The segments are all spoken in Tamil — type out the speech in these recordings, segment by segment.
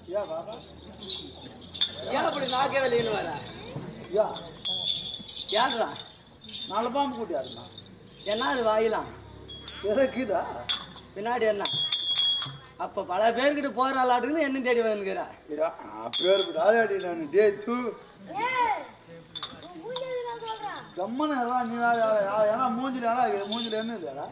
ஏன் பாப்பா ஏன் அப்படி நாக்கே வெளியின்னு வர யா ஏன்றா நாலு பாம்பு கூட்டியாருண்ணா என்ன அது வாயிலாம் இறக்குதா பின்னாடி என்ன அப்ப பல பேர்கிட்ட போறாளாட்டுன்னு என்ன தேடி வந்துக்கிறா யா பேர் விடாடி நான் டே தூ கம்மன எல்லாம் நீ வேற யாரா- யாரா- ஏன்னா மூஞ்சில ஏன்னா மூஞ்சில என்ன இல்லையாடா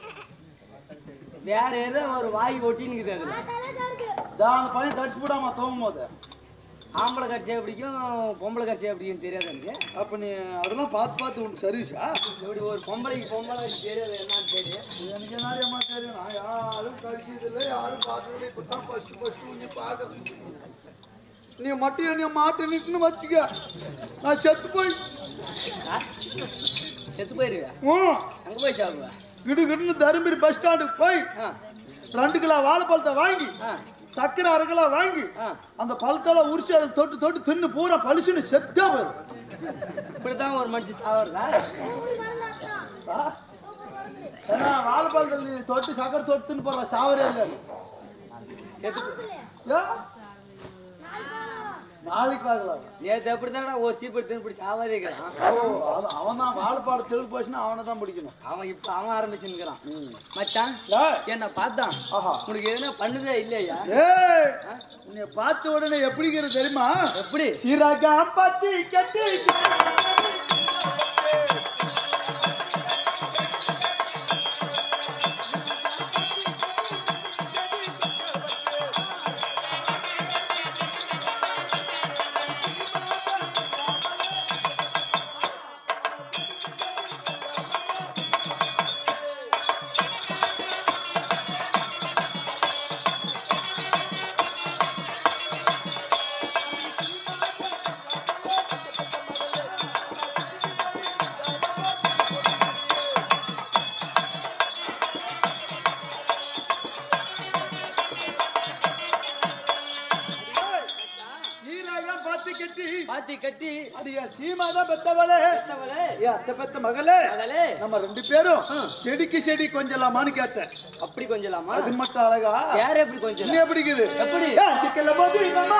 வேற ஏதோ ஒரு வாய் ஒட்டின்னு அதுல தான் அந்த பையன் தடிச்சு போடாம தோங்கும் போது ஆம்பளை கட்சியா பிடிக்கும் பொம்பளை கட்சியா பிடிக்கும் தெரியாது எனக்கு அப்ப நீ அதெல்லாம் பார்த்து பார்த்து உனக்கு சர்வீஸா இப்படி ஒரு பொம்பளைக்கு பொம்பளை கட்சி தெரியாது என்னன்னு தெரியும் எனக்கு என்னடியம்மா தெரியும் நான் யாரும் கடிச்சது இல்லை யாரும் பார்த்தது இல்லை இப்போ தான் ஃபர்ஸ்ட் ஃபர்ஸ்ட் நீ பார்க்கறது நீ மட்டும் என்னைய மாட்ட நிட்டுன்னு வச்சுக்க நான் செத்து போய் ஆ? செத்து போயிருவேன் ம், அங்க போய் சாப்பிடுவா கிடு கிடுன்னு தருமபுரி பஸ் ஸ்டாண்டுக்கு போய் ஆ ரெண்டு கிலோ வாழைப்பழத்தை வாங்கி ஆ சக்கரை அரை கிலோ வாங்கி ஆ அந்த பழத்தெல்லாம் உரிச்சு அதில் தொட்டு தொட்டு தின்னு பூரா பளிச்சுன்னு செத்தா போயிரும் இப்படித்தான் ஒரு மனுஷன் சாவறதா ஆ? ஏன்னா வாழைப்பழத்தில் நீ தொட்டு சக்கரை தொட்டு தின்னு போற சாவரே இல்லை செத்து ஏன்? நாளைக்கு பார்க்கலாம் நேற்று அப்படித்தான்டா ஒரு சீப்பு எடுத்து இப்படி சாவாதே இருக்கிறான் ஓ அவன் அவன் தான் வாழைப்பாடு தெளிவு போச்சுன்னா அவனை தான் பிடிக்கணும் அவன் இப்ப அவன் ஆரம்பிச்சுக்கிறான் மச்சான் ஏய், என்ன பார்த்தான் ஆஹா உனக்கு எதுனா பண்ணுதே இல்லையா ஏய் ஆ? உன்னை பார்த்த உடனே எப்படிங்கிறது தெரியுமா எப்படி சீரகம் பத்தி கட்டி சீரகம் பத்தி கட்டி பாத்தி கட்டி அடியா சீமா தான் பெத்தவளே பெத்தவளே, ஏ அத்தை பெத்த மகளே மகளே நம்ம ரெண்டு பேரும் செடிக்கு செடி கொஞ்சலாமான்னு கேட்டேன் அப்படி கொஞ்சலாமா அது மட்டும் அழகா யார் எப்படி கொஞ்சம் இன்னும் எப்படி இருக்குது எப்படி? ஏன் சிக்கல்ல போது மாமா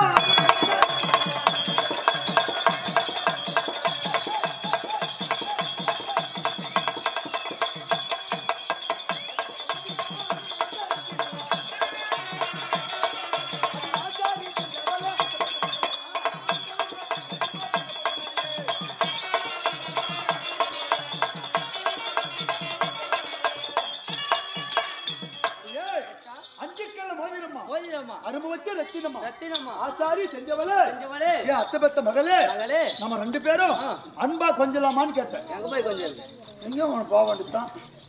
ஏய், அஞ்சு கல்ல மோதிரம்மா போதிரம்மா அரும்பு வச்ச ரத்தினம்மா ரத்தினம்மா ஆசாரி செஞ்சவளே செஞ்சவளே ஏன் அத்தை பெத்த மகளே மகளே நம்ம ரெண்டு பேரும் அன்பா கொஞ்சலாமான்னு கேட்டேன் எங்க போய் கொஞ்சம் எங்க உனக்கு போக வேண்டியதுதான்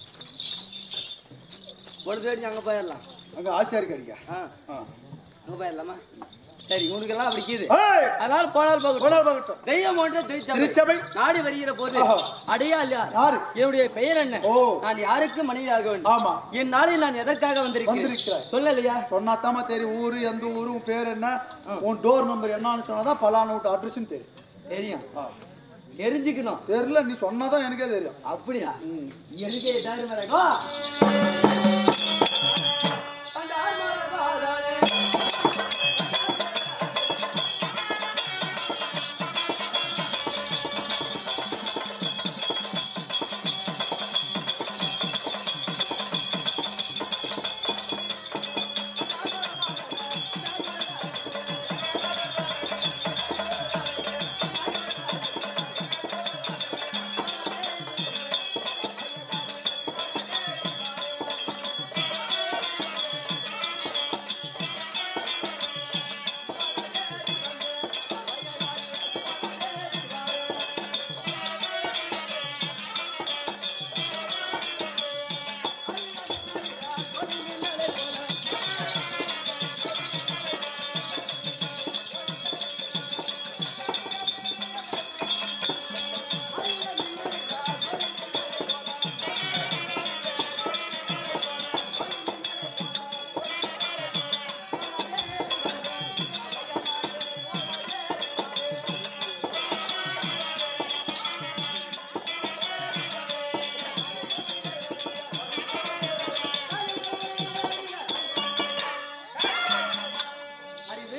பொழுது அடிச்சு அங்க போயிடலாம் அங்க ஆசாரி கடிக்க ஆ அங்க போயிடலாமா சரி உனக்கெல்லாம் அப்படி இருக்குது ஏய் அதனால போனால் போகட்டும் போனால் போகட்டும் தெய்வம் ஒன்று திருச்சபை திருச்சபை நாடி வருகிற போது ஆஹா. அடையாள் யார் யாரு என்னுடைய பெயர் என்ன ஓ. நான் யாருக்கு மனைவியாக வேண்டும் ஆமா என் நாளில் நான் எதற்காக வந்திருக்கிறேன் வந்திருக்கிறாய். சொல்லலையா சொன்னாத்தாமா தெரியும் ஊரு எந்த ஊரு உன் பேர் என்ன உன் டோர் நம்பர் என்னன்னு சொன்னாதான் பலான விட்டு அட்ரஸ்ன்னு தெரியும் தெரியும் ஆ. தெரிஞ்சுக்கணும் தெரியல நீ சொன்னாதான் எனக்கே தெரியும் அப்படியா எனக்கு ஏதாவது வரகா அந்த ஆர்மாரகாதானே.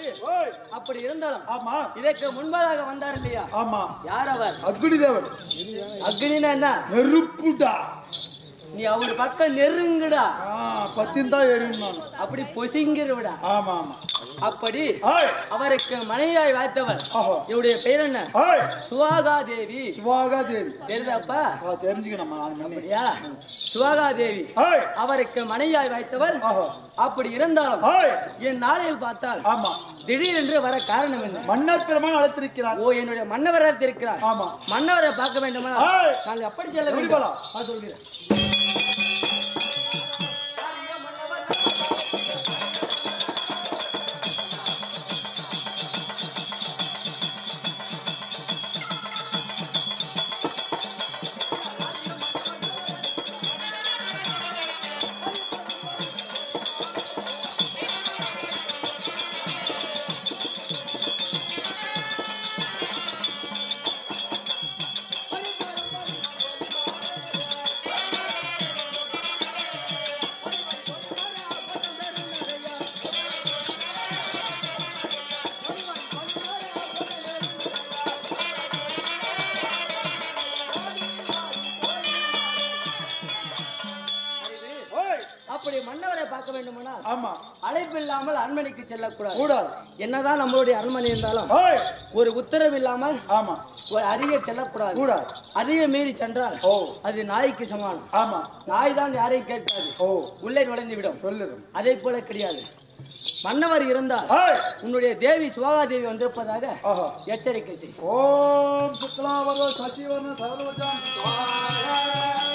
ஓய் அப்படி இருந்தாலும் ஆமா இதற்கு முன்பதாக வந்தார் இல்லையா ஆமா யார் அவர் அக்னி தேவன் அக்னினா என்ன நெருப்புடா நீ அவர் பக்கம் நெருங்குடா ஆ பத்தின் தான் எரியும் நான் அப்படி பொசிங்கிருவிடா ஆமா ஆமா அப்படி ஓய் அவருக்கு மனைவியாய் வாய்த்தவர் ஆஹோ இவருடைய பெயர் என்ன ஓய் சுவாகா தேவி சுவாகா தேவி தெரியுதாப்பா ஆ தெரிஞ்சுக்கணுமா நான் மன்னி அப்படியா சுவாகா தேவி ஓய் அவருக்கு மனைவியாய் வாய்த்தவர் ஆஹோ அப்படி இருந்தாலும் ஓய் என் நாளையில் பார்த்தால் ஆமா திடீரென்று வர காரணம் என்ன மன்னர் பெருமான் அழைத்திருக்கிறார் ஓ என்னுடைய மன்னவராக இருக்கிறார் ஆமா மன்னவரை பார்க்க வேண்டுமா ஓய் நான் எப்படி செல்ல எப்படி வேண்டும் போலாம் நான் சொல்கிறேன் ஓய் அப்படி மன்னவரை பார்க்க வேண்டுமானால் ஆமா அழைப்பு இல்லாமல் அரண்மனைக்கு செல்லக்கூடாது கூடாது என்னதான் நம்மளுடைய அரண்மனை இருந்தாலும் ஓய் ஒரு உத்தரவு இல்லாமல் ஆமா ஒரு அதிக செல்லக்கூடாது கூடாது அதிக மீறி சென்றால் ஓ அது நாய்க்கு சமானம் ஆமா நாய் தான் யாரையும் கேட்காது ஓ உள்ளே நுழைந்து விடும் சொல்லுது அதே போல கிடையாது மன்னவர் இருந்தால் ஓய் உன்னுடைய தேவி சுவாகா தேவி வந்திருப்பதாக ஆஹா எச்சரிக்கை செய் ஓம் சுக்லாவரோ சசிவர்ண சர்வஜான் சுவாஹா